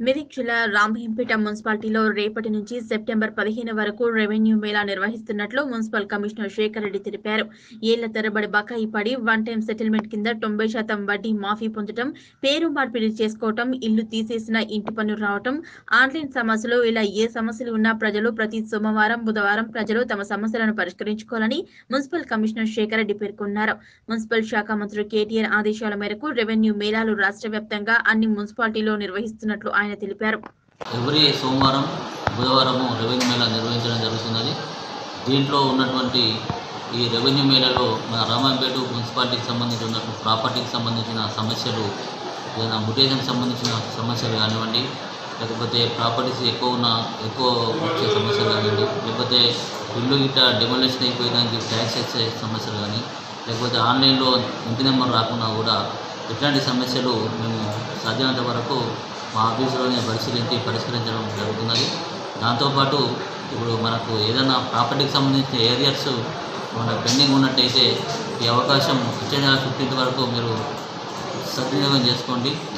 మెదక్ జిల్లా రామహంపేట మున్సిపాలిటీలో రేపటి నుంచి సెప్టెంబర్ పదిహేను వరకు రెవెన్యూ మేళా నిర్వహిస్తున్నట్లు మున్సిపల్ కమిషనర్ శేఖర్ రెడ్డి తెలిపారు ఏళ్ల తరబడి బకాయి పడి వన్ టైం సెటిల్మెంట్ కింద తొంభై శాతం వడ్డీ మాఫీ పొందడం పేరు మార్పిడి చేసుకోవటం ఇల్లు తీసేసిన ఇంటి పన్ను రావటం ఆన్లైన్ సమస్యలు ఇలా ఏ సమస్యలు ఉన్నా ప్రజలు ప్రతి సోమవారం బుధవారం ప్రజలు తమ సమస్యలను పరిష్కరించుకోవాలని మున్సిపల్ కమిషనర్ శేఖర్ రెడ్డి పేర్కొన్నారు మున్సిపల్ శాఖ మంత్రి కేటీఆర్ ఆదేశాల మేరకు రెవెన్యూ మేళాలు రాష్ట్ర వ్యాప్తంగా అన్ని మున్సిపాలిటీలో నిర్వహిస్తున్నట్లు ఆయన తెలిపారు ఎవ్రీ సోమవారం బుధవారము రెవెన్యూ మేళా నిర్వహించడం జరుగుతున్నది దీంట్లో ఉన్నటువంటి ఈ రెవెన్యూ మేళాలో మన రామాయంపేట మున్సిపాలిటీకి సంబంధించి ఉన్నటువంటి ప్రాపర్టీకి సంబంధించిన సమస్యలు ఏదైనా ముటేషన్కి సంబంధించిన సమస్యలు కానివ్వండి లేకపోతే ప్రాపర్టీస్ ఎక్కువ ఉన్న ఎక్కువ వచ్చే సమస్యలు కానివ్వండి లేకపోతే ఇల్లు గిట్ట డెమోలేషన్ అయిపోయేదానికి ట్యాక్స్ వచ్చే సమస్యలు కానీ లేకపోతే ఆన్లైన్లో ఇంటి నెంబర్ రాకున్నా కూడా ఇట్లాంటి సమస్యలు మేము సాధ్యమైనంత వరకు మా ఆఫీసులోనే పరిశీలించి పరిష్కరించడం జరుగుతున్నది దాంతోపాటు ఇప్పుడు మనకు ఏదైనా ప్రాపర్టీకి సంబంధించిన ఏరియాస్ మన పెండింగ్ ఉన్నట్టయితే ఈ అవకాశం వచ్చే నెల ఫిఫ్టీన్త్ వరకు మీరు సద్వినియోగం చేసుకోండి